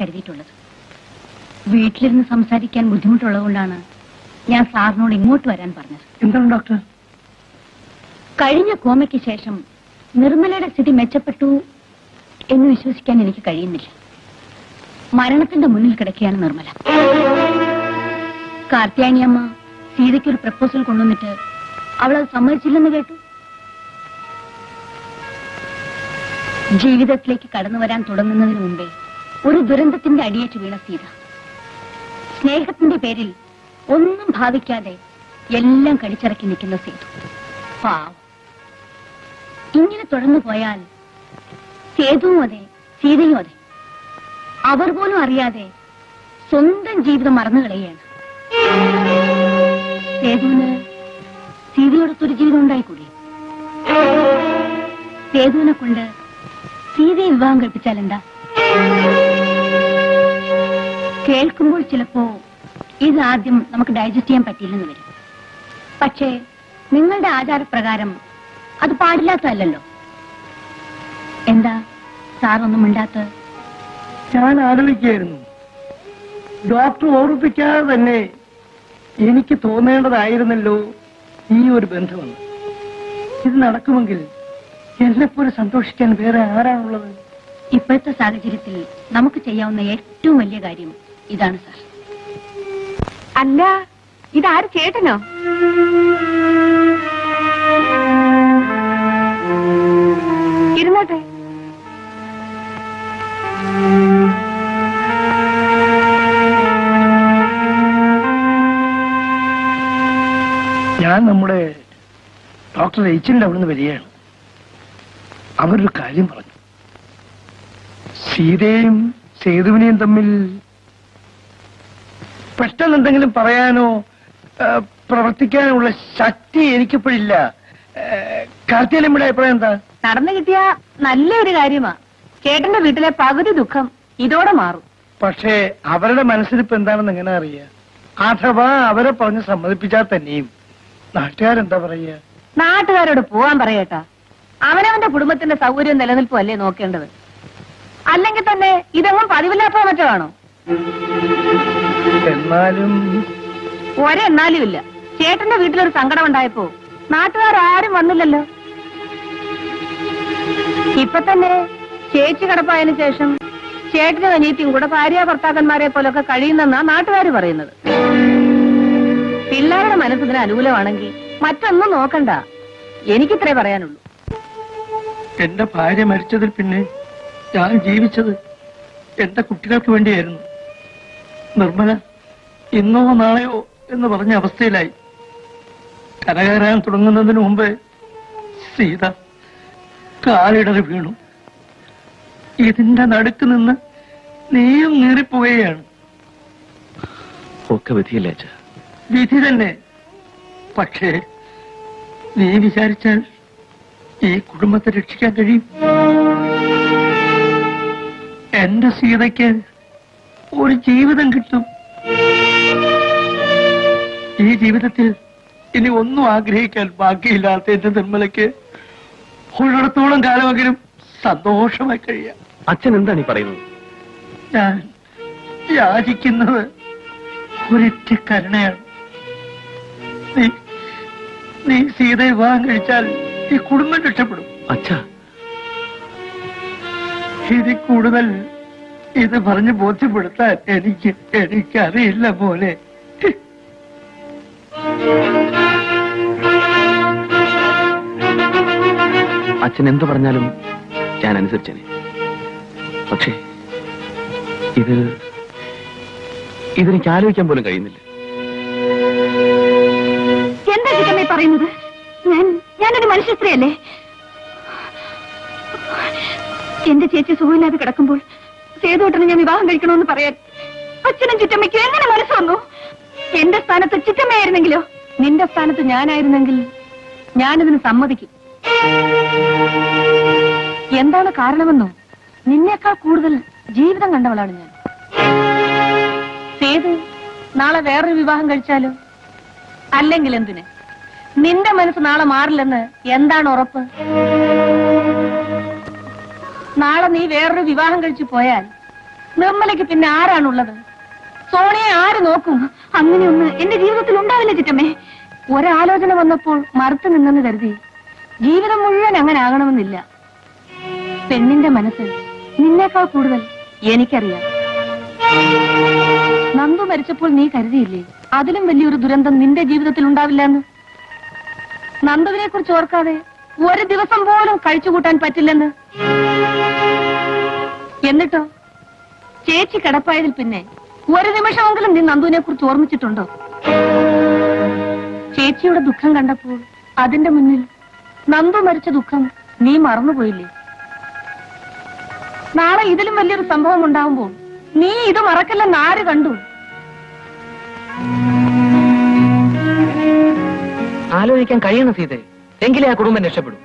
കരുതിയിട്ടുള്ളത് വീട്ടിലിരുന്ന് സംസാരിക്കാൻ ബുദ്ധിമുട്ടുള്ളതുകൊണ്ടാണ് ഞാൻ സാറിനോട് ഇങ്ങോട്ട് വരാൻ പറഞ്ഞത് എന്താണ് ഡോക്ടർ കഴിഞ്ഞ കോമയ്ക്ക് ശേഷം നിർമ്മലയുടെ സ്ഥിതി മെച്ചപ്പെട്ടു എന്ന് വിശ്വസിക്കാൻ എനിക്ക് കഴിയുന്നില്ല മരണത്തിന്റെ മുന്നിൽ കിടക്കുകയാണ് നിർമ്മല കാർത്യായനിയമ്മ സീതയ്ക്ക് ഒരു പ്രപ്പോസൽ കൊണ്ടുവന്നിട്ട് അവൾ അത് സമ്മതിച്ചില്ലെന്ന് കേട്ടു ജീവിതത്തിലേക്ക് കടന്നു വരാൻ തുടങ്ങുന്നതിന് മുമ്പേ ഒരു ദുരന്തത്തിന്റെ അടിയേറ്റ് വീണ സീത സ്നേഹത്തിന്റെ പേരിൽ ഒന്നും ഭാവിക്കാതെ എല്ലാം കടിച്ചിറക്കി നിൽക്കുന്ന സീതു പാവം ഇങ്ങനെ തുടർന്നു പോയാൽ സേതുവും അതെ സീതയും അതെ അവർ പോലും അറിയാതെ സ്വന്തം ജീവിതം മറന്നു കളയുകയാണ് സേതുവിന് സീതയോടൊത്തൊരു ജീവിതം ഉണ്ടായിക്കൂടി സേതുവിനെ കൊണ്ട് സീതയെ വിവാഹം കഴിപ്പിച്ചാൽ എന്താ കേൾക്കുമ്പോൾ ചിലപ്പോ ഇത് ആദ്യം നമുക്ക് ഡൈജസ്റ്റ് ചെയ്യാൻ പറ്റിയില്ലെന്ന് വരും പക്ഷേ നിങ്ങളുടെ ആചാരപ്രകാരം അത് പാടില്ലാത്തതല്ലോ എന്താ സാറൊന്നും മിണ്ടാത്തത് ഞാൻ ആലോചിക്കുകയായിരുന്നു ഡോക്ടർ ഓർമ്മിപ്പിക്കാതെ തന്നെ എനിക്ക് തോന്നേണ്ടതായിരുന്നല്ലോ ഈ ഒരു ബന്ധമെന്ന് ഇത് നടക്കുമെങ്കിൽ എന്നെപ്പോലെ സന്തോഷിക്കാൻ വേറെ ആരാണുള്ളത് ഇപ്പോഴത്തെ സാഹചര്യത്തിൽ നമുക്ക് ചെയ്യാവുന്ന ഏറ്റവും വലിയ കാര്യം ഇതാണ് സാർ അല്ല ഇതാര് ചേട്ടനോ ഇരുന്നോട്ടെ ഞാൻ നമ്മുടെ ഡോക്ടർ എച്ചിന്റെ അവിടുന്ന് വരികയാണ് അവരൊരു കാര്യം പറഞ്ഞു സീതയും സേതുവിനെയും തമ്മിൽ പെട്ടെന്ന് എന്തെങ്കിലും പറയാനോ ആ, പ്രവർത്തിക്കാനോ ഉള്ള ശക്തി എനിക്കിപ്പോഴില്ല കാർത്തിയലമ്മയുടെ അഭിപ്രായം എന്താ നടന്നു കിട്ടിയ നല്ലൊരു കാര്യമാ ചേട്ടന്റെ വീട്ടിലെ പകുതി ദുഃഖം ഇതോടെ മാറും പക്ഷേ അവരുടെ മനസ്സിലിപ്പോ എന്താണെന്ന് എങ്ങനെ അറിയാ അഥവാ അവരെ പറഞ്ഞ് സമ്മതിപ്പിച്ചാൽ തന്നെയും നാട്ടുകാരെന്താ പറയുക നാട്ടുകാരോട് പോവാൻ പറയട്ടാ അവനവന്റെ കുടുംബത്തിന്റെ സൗകര്യം നിലനിൽപ്പും അല്ലേ നോക്കേണ്ടത് അല്ലെങ്കിൽ തന്നെ ഇതെങ്ങും പതിവില്ലാത്ത മറ്റോ ആണോ എന്നാലും ഒരെന്നാലും ഇല്ല ചേട്ടന്റെ വീട്ടിലൊരു സങ്കടം ഉണ്ടായപ്പോ നാട്ടുകാരും വന്നില്ലല്ലോ ഇപ്പൊ തന്നെ ചേച്ചി കിടപ്പായതിനു ശേഷം ചേട്ടനും അനിയത്തിയും കൂടെ ഭാര്യ ഭർത്താക്കന്മാരെ പോലൊക്കെ കഴിയുന്നെന്നാ നാട്ടുകാർ പറയുന്നത് പിള്ളേരുടെ മനസ്സിന് അനുകൂലമാണെങ്കിൽ മറ്റൊന്നും നോക്കണ്ട എനിക്കിത്രേ പറയാനുള്ളൂ എന്റെ ഭാര്യ മരിച്ചതിൽ പിന്നെ ഞാൻ ജീവിച്ചത് എന്റെ കുട്ടികൾക്ക് വേണ്ടിയായിരുന്നു നിർമ്മല ഇന്നോ നാളെയോ എന്ന് പറഞ്ഞ അവസ്ഥയിലായി കരകയറാൻ തുടങ്ങുന്നതിന് മുമ്പ് സീത കാലിടറി വീണു ഇതിന്റെ നടുക്ക് നിന്ന് നീയും നീറിപ്പോവുകയാണ് ഒക്കെ വിധിയില്ല അച്ഛ വിധി തന്നെ പക്ഷേ നീ വിചാരിച്ചാൽ ഈ കുടുംബത്തെ രക്ഷിക്കാൻ കഴിയും എന്റെ സീതയ്ക്ക് ഒരു ജീവിതം കിട്ടും ഈ ജീവിതത്തിൽ ഇനി ഒന്നും ആഗ്രഹിക്കാൻ ബാക്കിയില്ലാത്ത എന്റെ നിർമ്മലയ്ക്ക് ഉള്ളിടത്തോളം കാലമെങ്കിലും സന്തോഷമായി കഴിയാം അച്ഛൻ എന്താണ് ഈ പറയുന്നത് ഞാൻ യാചിക്കുന്നത് ഒരിറ്റ കരുണയാണ് നീ നീ സീതയെ വിവാഹം കഴിച്ചാൽ ഈ കുടുംബം രക്ഷപ്പെടും അച്ഛ ഇതിൽ കൂടുതൽ ഇത് പറഞ്ഞ് ബോധ്യപ്പെടുത്താൻ എനിക്ക് എനിക്കറിയില്ല പോലെ അച്ഛൻ എന്ത് പറഞ്ഞാലും ഞാൻ അനുസരിച്ചേനെ പക്ഷേ ഇത് ഇതെനിക്ക് ആലോചിക്കാൻ പോലും കഴിയുന്നില്ല എന്താ ചിറ്റമ്മേ പറയുന്നത് ഞാൻ ഞാനൊരു മനുഷ്യ സ്ത്രീയല്ലേ എന്റെ ചേച്ചി സുഖമില്ലാതെ കിടക്കുമ്പോൾ സേതുവട്ടനെ ഞാൻ വിവാഹം കഴിക്കണമെന്ന് പറയാൻ അച്ഛനും ചിറ്റമ്മയ്ക്കും എങ്ങനെ മനസ്സ് വന്നു എന്റെ സ്ഥാനത്ത് ചിറ്റമ്മയായിരുന്നെങ്കിലോ നിന്റെ സ്ഥാനത്ത് ഞാനായിരുന്നെങ്കിൽ ഞാനിതിന് സമ്മതിക്കും എന്താണ് കാരണമെന്നോ നിന്നേക്കാൾ കൂടുതൽ ജീവിതം കണ്ടവളാണ് ഞാൻ സേതു നാളെ വേറൊരു വിവാഹം കഴിച്ചാലോ അല്ലെങ്കിൽ എന്തിന് നിന്റെ മനസ്സ് നാളെ മാറില്ലെന്ന് എന്താണ് ഉറപ്പ് നാളെ നീ വേറൊരു വിവാഹം കഴിച്ചു പോയാൽ നിർമ്മലയ്ക്ക് പിന്നെ ആരാണുള്ളത് സോണിയെ ആര് നോക്കും അങ്ങനെയൊന്ന് എന്റെ ജീവിതത്തിൽ ഉണ്ടാവില്ല ചിറ്റമ്മേ ഒരാലോചന വന്നപ്പോൾ മറുത്തു നിന്നെന്ന് കരുതി ജീവിതം മുഴുവൻ അങ്ങനെ ആകണമെന്നില്ല പെണ്ണിന്റെ മനസ്സ് നിന്നേക്കാൾ കൂടുതൽ എനിക്കറിയാം നന്ദു മരിച്ചപ്പോൾ നീ കരുതിയില്ലേ അതിലും വലിയൊരു ദുരന്തം നിന്റെ ജീവിതത്തിൽ ഉണ്ടാവില്ല എന്ന് നന്ദുവിനെ കുറിച്ച് ഓർക്കാതെ ഒരു ദിവസം പോലും കഴിച്ചുകൂട്ടാൻ പറ്റില്ലെന്ന് എന്നിട്ടോ ചേച്ചി കിടപ്പായതിൽ പിന്നെ ഒരു നിമിഷമെങ്കിലും നീ നന്ദുവിനെ കുറിച്ച് ഓർമ്മിച്ചിട്ടുണ്ടോ ചേച്ചിയുടെ ദുഃഖം കണ്ടപ്പോൾ അതിന്റെ മുന്നിൽ നന്ദു മരിച്ച ദുഃഖം നീ മറന്നുപോയില്ലേ നാളെ ഇതിലും വലിയൊരു സംഭവം ഉണ്ടാവുമ്പോൾ നീ ഇത് മറക്കില്ലെന്ന് ആര് കണ്ടു ആലോചിക്കാൻ കഴിയണം സീതയെ എങ്കിലേ ആ കുടുംബം രക്ഷപ്പെടും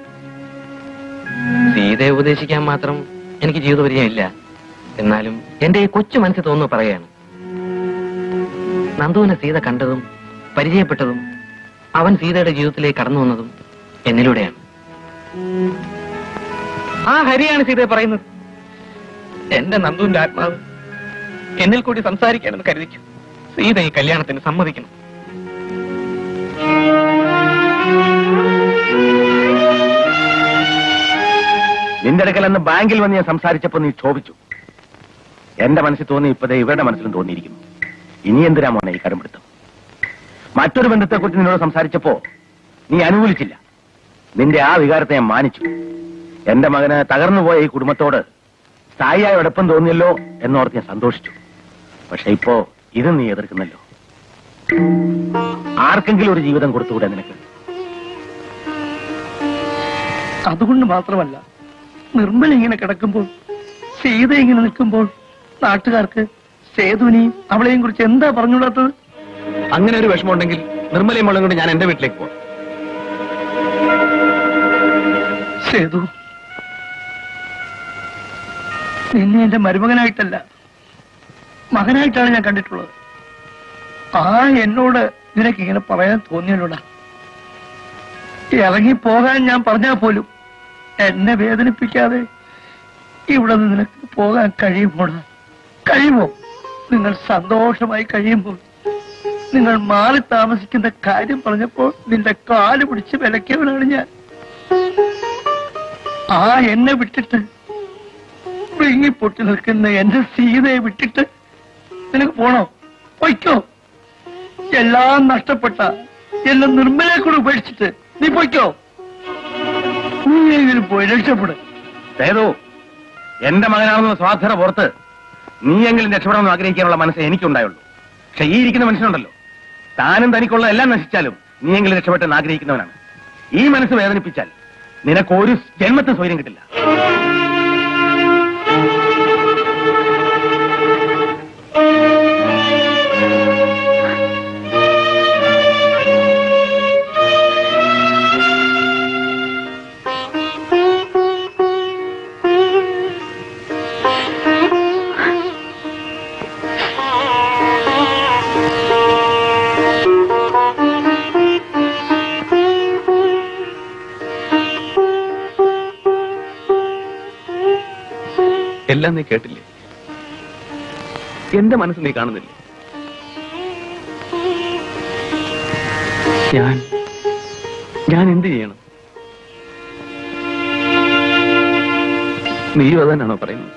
സീതയെ ഉപദേശിക്കാൻ മാത്രം എനിക്ക് ജീവിതപരിചയം ഇല്ല എന്നാലും എന്റെ ഈ കൊച്ചു മനസ്സിൽ തോന്നുന്നു പറയാണ് നന്ദുവിനെ സീത കണ്ടതും പരിചയപ്പെട്ടതും അവൻ സീതയുടെ ജീവിതത്തിലേക്ക് കടന്നു വന്നതും എന്നിലൂടെയാണ് ആ ഹരിയാണ് സീതയെ പറയുന്നത് എന്റെ നന്ദുവിന്റെ ആത്മാവ് എന്നിൽ കൂടി സംസാരിക്കാനെന്ന് കരുതിക്കും സീത ഈ കല്യാണത്തിന് സമ്മതിക്കണം നിന്റെ അടുക്കൽ അന്ന് ബാങ്കിൽ വന്ന് ഞാൻ സംസാരിച്ചപ്പോ നീ ക്ഷോഭിച്ചു എന്റെ മനസ്സിൽ തോന്നി ഇപ്പതേ ഇവരുടെ മനസ്സിലും തോന്നിയിരിക്കുന്നു ഇനി എന്തിനാ മോനെ ഈ കടുംപിടുത്തം മറ്റൊരു ബന്ധത്തെക്കുറിച്ച് നിന്നോട് സംസാരിച്ചപ്പോ നീ അനുകൂലിച്ചില്ല നിന്റെ ആ വികാരത്തെ ഞാൻ മാനിച്ചു എന്റെ മകന് തകർന്നുപോയ ഈ കുടുംബത്തോട് സ്ഥായിയായ അടുപ്പം തോന്നിയല്ലോ എന്നോർത്ത് ഞാൻ സന്തോഷിച്ചു പക്ഷെ ഇപ്പോ ഇത് നീ എതിർക്കുന്നല്ലോ ആർക്കെങ്കിലും ഒരു ജീവിതം കൊടുത്തുകൂടെ നിനക്ക് അതുകൊണ്ട് മാത്രമല്ല നിർമ്മല ഇങ്ങനെ കിടക്കുമ്പോൾ സീത ഇങ്ങനെ നിൽക്കുമ്പോൾ നാട്ടുകാർക്ക് സേതുവിനെയും അവളെയും കുറിച്ച് എന്താ പറഞ്ഞുകൂടാത്തത് അങ്ങനെ ഒരു വിഷമമുണ്ടെങ്കിൽ നിർമ്മലയും മുളകും കൊണ്ട് ഞാൻ എന്റെ വീട്ടിലേക്ക് പോവാം സേതു നിന്നെ എന്റെ മരുമകനായിട്ടല്ല മകനായിട്ടാണ് ഞാൻ കണ്ടിട്ടുള്ളത് ആ എന്നോട് നിനക്ക് ഇങ്ങനെ പറയാൻ തോന്നിയല്ലോടാ ഇറങ്ങി പോകാൻ ഞാൻ പറഞ്ഞാൽ പോലും എന്നെ വേദനിപ്പിക്കാതെ ഇവിടെ നിന്ന് നിനക്ക് പോകാൻ കഴിയുമോടാ കഴിയുമോ നിങ്ങൾ സന്തോഷമായി കഴിയുമ്പോൾ നിങ്ങൾ മാറി താമസിക്കുന്ന കാര്യം പറഞ്ഞപ്പോൾ നിന്റെ കാല് പിടിച്ച് വിലക്കിയവനാണ് ഞാൻ ആ എന്നെ വിട്ടിട്ട് വിങ്ങി പൊട്ടി നിൽക്കുന്ന എന്റെ സീതയെ വിട്ടിട്ട് നിനക്ക് പോണോ പൊയ്ക്കോ എല്ലാം നഷ്ടപ്പെട്ട എന്നെ നിർമ്മലെ കൂടെ ഉപേക്ഷിച്ചിട്ട് നീ പൊയ്ക്കോ നീ എങ്കിലും പോയി രക്ഷപ്പെടും സേതു എന്റെ മകനാണെന്ന സ്വാധീന പുറത്ത് നീയെങ്കിലും രക്ഷപ്പെടണമെന്ന് ആഗ്രഹിക്കാനുള്ള മനസ്സേ എനിക്കുണ്ടായുള്ളൂ പക്ഷെ ഈ ഇരിക്കുന്ന മനുഷ്യനുണ്ടല്ലോ താനും തനിക്കുള്ള എല്ലാം നശിച്ചാലും നീയെങ്കിലും രക്ഷപ്പെട്ടെന്ന് ആഗ്രഹിക്കുന്നവനാണ് ഈ മനസ്സ് വേദനിപ്പിച്ചാൽ നിനക്ക് ഒരു ജന്മത്തെ സ്വൈര്യം കിട്ടില്ല എല്ലാം നീ കേട്ടില്ലേ എന്റെ മനസ്സ് നീ കാണുന്നില്ലേ ഞാൻ ഞാൻ എന്ത് ചെയ്യണം നീയും അതന്നാണോ പറയുന്നത്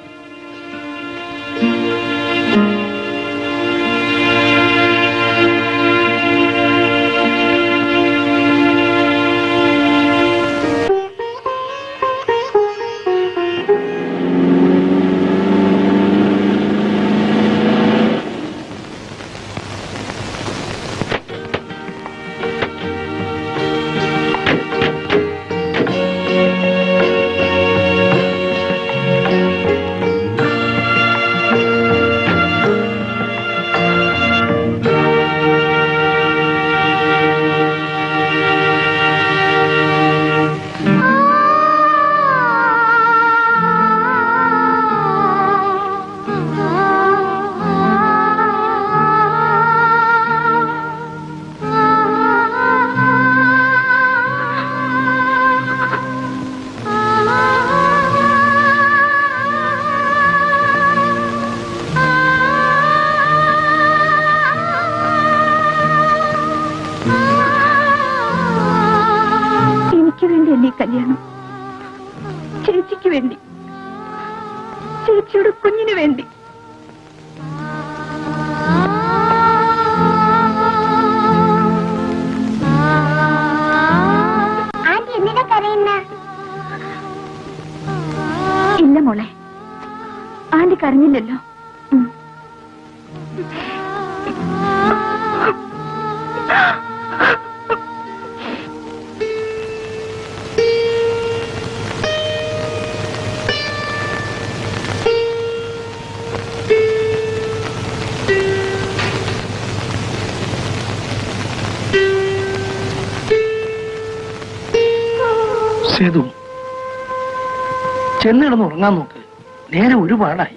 സേതു ചെന്ന് കിടന്ന് ഉറങ്ങാൻ നോക്ക് നേരെ ഒരുപാടായി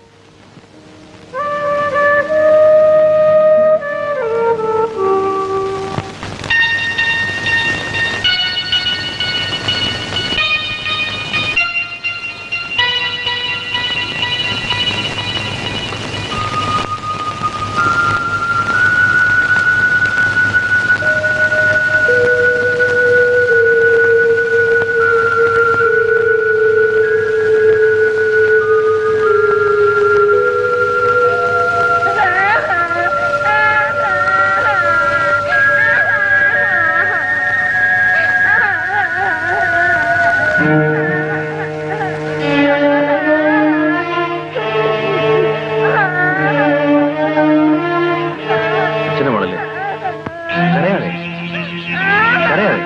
അച്ഛനെ മോളല്ലേ കരയാതെ കരയാതെ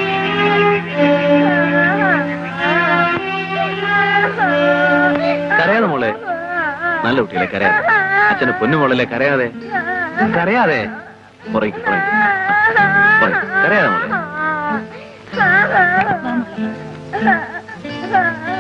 കരയാതെ മോളെ നല്ല കുട്ടിയല്ലേ കരയാതെ അച്ഛന് പൊന്നു മോളല്ലേ കരയാതെ കരയാതെ പുറയ്ക്ക് പുറയ്ക്ക് കരയാതെ മോളെ വാ മോളെ.